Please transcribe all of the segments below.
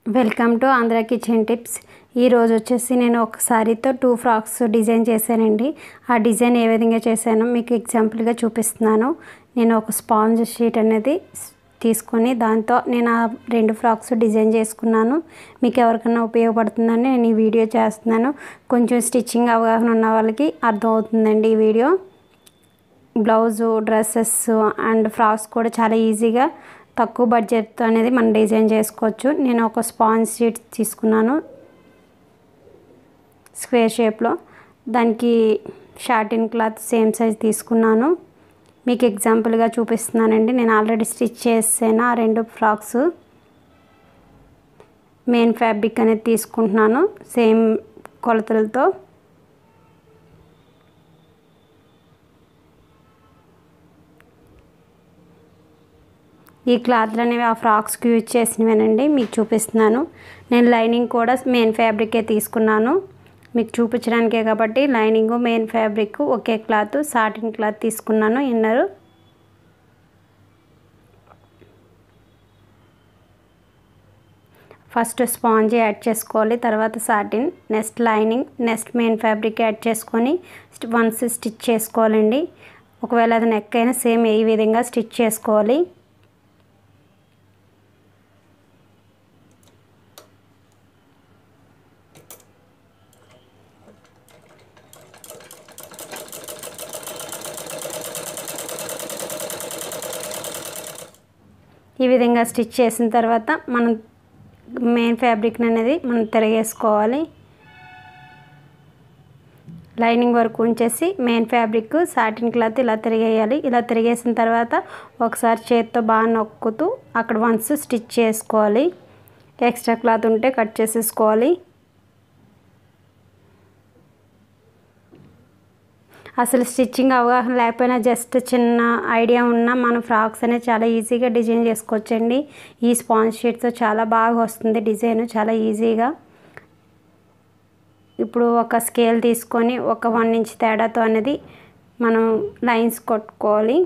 welcome to Andhra kitchen tips ఈరోజు వచ్చేసి నేను ఒక సారీతో టూ ఫ్రాక్స్ డిజైన్ చేశానండి ఆ డిజైన్ ఏ విధంగా చేశానో మీకు ఎగ్జాంపుల్గా చూపిస్తున్నాను నేను ఒక స్పాంజ్ షీట్ అనేది స్- తీసుకొని దాంతో నేను ఆ రెండు ఫ్రాక్స్ డిజైన్ చేసుకున్నాను మీకు ఎవరికైనా ఉపయోగపడుతుందని నేను ఈ వీడియో చేస్తున్నాను కొంచెం స్టిచ్చింగ్ అవగాహన ఉన్న వాళ్ళకి అర్థమవుతుందండి ఈ video blouse dresses and frocks కూడా చాలా ఈజీగా తక్కువ బడ్జెట్తో అనేది మనం డిజైన్ చేసుకోవచ్చు నేను ఒక స్పాంజ్ షీట్ తీసుకున్నాను స్క్వేర్ షేప్లో దానికి షార్టిన్ క్లాత్ సేమ్ సైజ్ తీసుకున్నాను మీకు ఎగ్జాంపుల్గా చూపిస్తున్నానండి నేను ఆల్రెడీ స్టిచ్ చేసాను ఆ రెండు ఫ్రాక్స్ మెయిన్ ఫ్యాబ్రిక్ అనేది తీసుకుంటున్నాను సేమ్ కొలతలతో ఈ క్లాత్లు అనేవి ఆ ఫ్రాక్స్కి యూజ్ చేసినవేనండి మీకు చూపిస్తున్నాను నేను లైనింగ్ కూడా మెయిన్ ఫ్యాబ్రికే తీసుకున్నాను మీకు చూపించడానికే కాబట్టి లైనింగ్ మెయిన్ ఫ్యాబ్రిక్ ఒకే క్లాత్ సాటిన్ క్లాత్ తీసుకున్నాను ఇన్నరు ఫస్ట్ స్పాంజ్ యాడ్ చేసుకోవాలి తర్వాత satin next lining next main fabric add చేసుకొని వన్స్ స్టిచ్ చేసుకోవాలండి ఒకవేళ అది నెక్ అయినా సేమ్ ఈ విధంగా స్టిచ్ చేసుకోవాలి ఈ విధంగా స్టిచ్ చేసిన తర్వాత మనం మెయిన్ ఫ్యాబ్రిక్ అనేది మనం తిరగేసుకోవాలి లైనింగ్ వరకు ఉంచేసి మెయిన్ ఫ్యాబ్రిక్ సాటిన్ క్లాత్ ఇలా తిరిగేయాలి ఇలా తిరిగేసిన తర్వాత ఒకసారి చేతితో బాగా నొక్కుతూ అక్కడ వన్స్ స్టిచ్ చేసుకోవాలి ఎక్స్ట్రా క్లాత్ ఉంటే కట్ చేసేసుకోవాలి అసలు స్టిచ్చింగ్ అవగాహన లేకపోయినా జస్ట్ చిన్న ఐడియా ఉన్నా మనం ఫ్రాక్స్ అనేది చాలా ఈజీగా డిజైన్ చేసుకోవచ్చండి ఈ స్పాంజ్ షీట్తో చాలా బాగా వస్తుంది డిజైన్ చాలా ఈజీగా ఇప్పుడు ఒక స్కేల్ తీసుకొని ఒక వన్ ఇంచ్ తేడాతో అనేది మనం లైన్స్ కొట్టుకోవాలి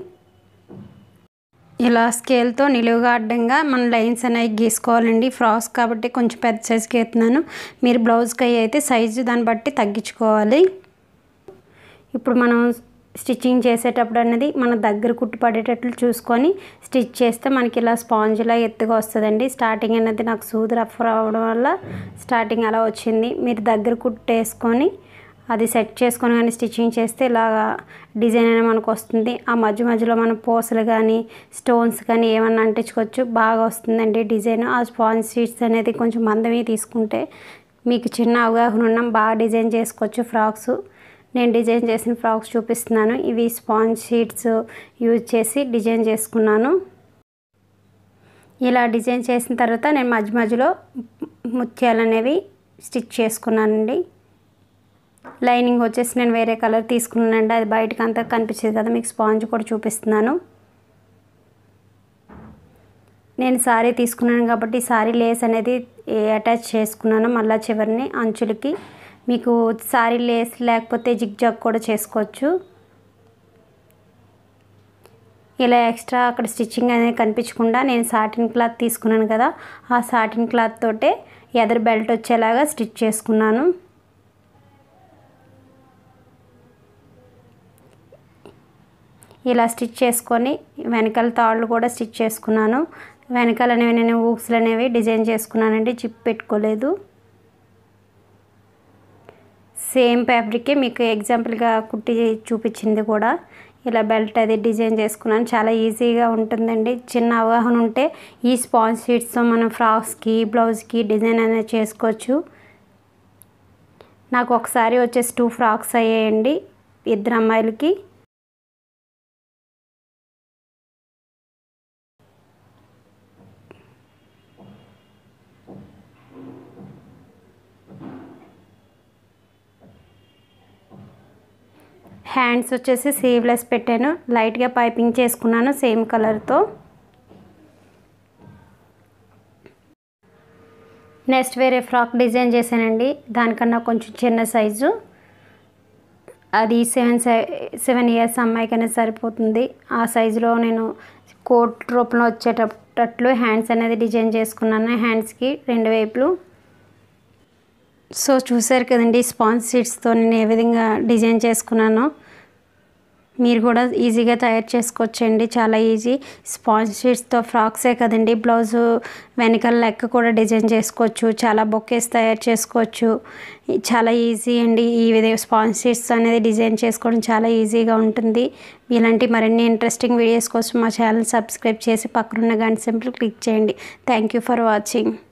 ఇలా స్కేల్తో నిలువుగా అడ్డంగా మనం లైన్స్ అనేవి గీసుకోవాలండి ఫ్రాక్స్ కాబట్టి కొంచెం పెద్ద సైజుకి ఎత్తున్నాను మీరు బ్లౌజ్కి అయితే సైజు దాన్ని బట్టి తగ్గించుకోవాలి ఇప్పుడు మనం స్టిచ్చింగ్ చేసేటప్పుడు అనేది మన దగ్గర కుట్టు పడేటట్లు చూసుకొని స్టిచ్ చేస్తే మనకి ఇలా స్పాంజ్లా ఎత్తుగా వస్తుందండి స్టార్టింగ్ అనేది నాకు సూది రఫ్ రావడం వల్ల స్టార్టింగ్ అలా వచ్చింది మీరు దగ్గర కుట్టు వేసుకొని అది సెట్ చేసుకొని కానీ స్టిచ్చింగ్ చేస్తే ఇలాగా డిజైన్ అనేది మనకు వస్తుంది ఆ మధ్య మధ్యలో మనం పూసలు కానీ స్టోన్స్ కానీ ఏమన్నా అంటించుకోవచ్చు బాగా వస్తుందండి డిజైన్ ఆ స్పాంజ్ షీట్స్ అనేది కొంచెం మందమే తీసుకుంటే మీకు చిన్న అవగాహన ఉన్న బాగా డిజైన్ చేసుకోవచ్చు ఫ్రాక్స్ నేను డిజైన్ చేసిన ఫ్రాక్స్ చూపిస్తున్నాను ఇవి స్పాంజ్ షీట్స్ యూజ్ చేసి డిజైన్ చేసుకున్నాను ఇలా డిజైన్ చేసిన తర్వాత నేను మధ్య మధ్యలో ముత్యాలు అనేవి స్టిచ్ చేసుకున్నానండి లైనింగ్ వచ్చేసి నేను వేరే కలర్ తీసుకున్నానండి అది బయటకు అంతా కనిపించేది కదా మీకు స్పాంజ్ కూడా చూపిస్తున్నాను నేను సారీ తీసుకున్నాను కాబట్టి సారీ లేస్ అనేది అటాచ్ చేసుకున్నాను మళ్ళీ చివరిని అంచులకి మీకు సారీ లేస్ లేకపోతే జిగ్ జాగ్ కూడా చేసుకోవచ్చు ఇలా ఎక్స్ట్రా అక్కడ స్టిచ్చింగ్ అనేది కనిపించకుండా నేను సాటిన్ క్లాత్ తీసుకున్నాను కదా ఆ సాటిన్ క్లాత్ తోటే ఎదర్ బెల్ట్ వచ్చేలాగా స్టిచ్ చేసుకున్నాను ఇలా స్టిచ్ చేసుకొని వెనకాల తాళ్ళు కూడా స్టిచ్ చేసుకున్నాను వెనకాల అనేవి నేను ఊక్స్లు అనేవి డిజైన్ చేసుకున్నానండి జిప్ పెట్టుకోలేదు సేమ్ ఫ్యాబ్రికే మీకు ఎగ్జాంపుల్గా కుట్టి చూపించింది కూడా ఇలా బెల్ట్ అది డిజైన్ చేసుకున్నాను చాలా ఈజీగా ఉంటుందండి చిన్న అవగాహన ఉంటే ఈ స్పాంజ్ షీట్స్తో మనం ఫ్రాక్స్కి బ్లౌజ్కి డిజైన్ అనేది చేసుకోవచ్చు నాకు ఒకసారి వచ్చేసి టూ ఫ్రాక్స్ అయ్యాయండి ఇద్దరు అమ్మాయిలకి హ్యాండ్స్ వచ్చేసి సీవ్లెస్ పెట్టాను లైట్గా పైపింగ్ చేసుకున్నాను సేమ్ కలర్తో నెక్స్ట్ వేరే ఫ్రాక్ డిజైన్ చేశానండి దానికన్నా కొంచెం చిన్న సైజు అది సెవెన్ సెవెన్ ఇయర్స్ అమ్మాయికి అనేది సరిపోతుంది ఆ సైజులో నేను కోట్ రూపంలో వచ్చేటట్లు హ్యాండ్స్ అనేది డిజైన్ చేసుకున్నాను హ్యాండ్స్కి రెండు వైపులు సో చూసారు కదండి స్పాంజ్ సీడ్స్తో నేను ఏ విధంగా డిజైన్ చేసుకున్నానో మీరు కూడా ఈజీగా తయారు చేసుకోవచ్చండి చాలా ఈజీ స్పాంజ్ షీట్స్తో ఫ్రాక్సే కదండి బ్లౌజ్ వెనకాల లెక్క కూడా డిజైన్ చేసుకోవచ్చు చాలా బొకేస్ తయారు చేసుకోవచ్చు చాలా ఈజీ అండి ఈ విధంగా స్పాంజ్ షీట్స్ అనేది డిజైన్ చేసుకోవడం చాలా ఈజీగా ఉంటుంది ఇలాంటి మరిన్ని ఇంట్రెస్టింగ్ వీడియోస్ కోసం మా ఛానల్ సబ్స్క్రైబ్ చేసి పక్కనున్న గంట సింపుల్ క్లిక్ చేయండి థ్యాంక్ యూ ఫర్ వాచింగ్